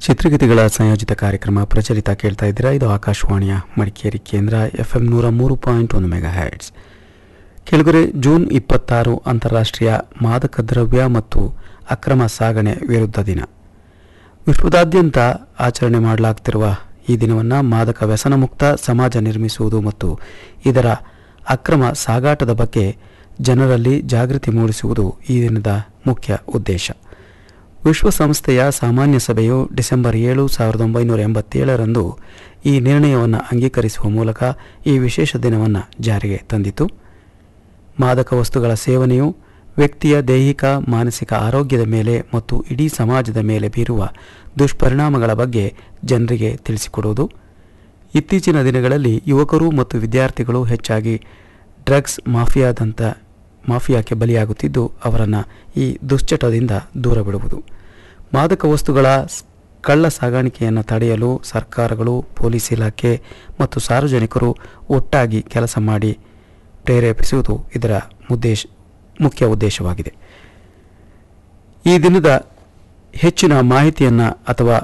ಚಿತ್ರಗೀತೆಗಳ ಸಂಯೋಜಿತ ಕಾರ್ಯಕ್ರಮ ಪ್ರಚಲಿತ ಕೇಳ್ತಾ ಇದ್ದೀರಾ ಇದು ಆಕಾಶವಾಣಿಯ ಮಡಿಕೇರಿ ಕೇಂದ್ರ ಎಫ್ ಎಂ ನೂರ ಮೂರು ಪಾಯಿಂಟ್ ಒಂದು ಮೆಗಾ ಹ್ಯಾಟ್ಸ್ ಕೆಳಗರೆ ಜೂನ್ ಇಪ್ಪತ್ತಾರು ಅಂತಾರಾಷ್ಟ್ರೀಯ ಮಾದಕ ದ್ರವ್ಯ ಮತ್ತು ಅಕ್ರಮ ಸಾಗಣೆ ವಿರುದ್ಧ ದಿನ ವಿಶ್ವದಾದ್ಯಂತ ಆಚರಣೆ ಮಾಡಲಾಗ್ತಿರುವ ಈ ದಿನವನ್ನು ಮಾದಕ ವ್ಯಸನ ಮುಕ್ತ ಸಮಾಜ ನಿರ್ಮಿಸುವುದು ಮತ್ತು ಇದರ ಅಕ್ರಮ ಸಾಗಾಟದ ಬಗ್ಗೆ ಜನರಲ್ಲಿ ಜಾಗೃತಿ ಮೂಡಿಸುವುದು ಈ ದಿನದ ಮುಖ್ಯ ಉದ್ದೇಶ ವಿಶ್ವಸಂಸ್ಥೆಯ ಸಾಮಾನ್ಯ ಸಭೆಯು ಡಿಸೆಂಬರ್ ಏಳು ಸಾವಿರದ ಒಂಬೈನೂರ ಎಂಬತ್ತೇಳರಂದು ಈ ನಿರ್ಣಯವನ್ನು ಅಂಗೀಕರಿಸುವ ಮೂಲಕ ಈ ವಿಶೇಷ ದಿನವನ್ನು ಜಾರಿಗೆ ತಂದಿತು ಮಾದಕ ವಸ್ತುಗಳ ಸೇವನೆಯು ವ್ಯಕ್ತಿಯ ದೈಹಿಕ ಮಾನಸಿಕ ಆರೋಗ್ಯದ ಮೇಲೆ ಮತ್ತು ಇಡೀ ಸಮಾಜದ ಮೇಲೆ ಬೀರುವ ದುಷ್ಪರಿಣಾಮಗಳ ಬಗ್ಗೆ ಜನರಿಗೆ ತಿಳಿಸಿಕೊಡುವುದು ಇತ್ತೀಚಿನ ದಿನಗಳಲ್ಲಿ ಯುವಕರು ಮತ್ತು ವಿದ್ಯಾರ್ಥಿಗಳು ಹೆಚ್ಚಾಗಿ ಡ್ರಗ್ಸ್ ಮಾಫಿಯಾದಂಥ ಮಾಫಿಯಾಕ್ಕೆ ಬಲಿಯಾಗುತ್ತಿದ್ದು ಅವರನ್ನು ಈ ದುಶ್ಚಟದಿಂದ ದೂರ ಬಿಡುವುದು ಮಾದಕ ವಸ್ತುಗಳ ಸ್- ಕಳ್ಳ ಸಾಗಾಣಿಕೆಯನ್ನು ತಡೆಯಲು ಸರ್ಕಾರಗಳು ಪೊಲೀಸ್ ಇಲಾಖೆ ಮತ್ತು ಸಾರ್ವಜನಿಕರು ಒಟ್ಟಾಗಿ ಕೆಲಸ ಮಾಡಿ ಪ್ರೇರೇಪಿಸುವುದು ಇದರ ಉದ್ದೇಶ ಮುಖ್ಯ ಉದ್ದೇಶವಾಗಿದೆ ಈ ದಿನದ ಹೆಚ್ಚಿನ ಮಾಹಿತಿಯನ್ನು ಅಥವಾ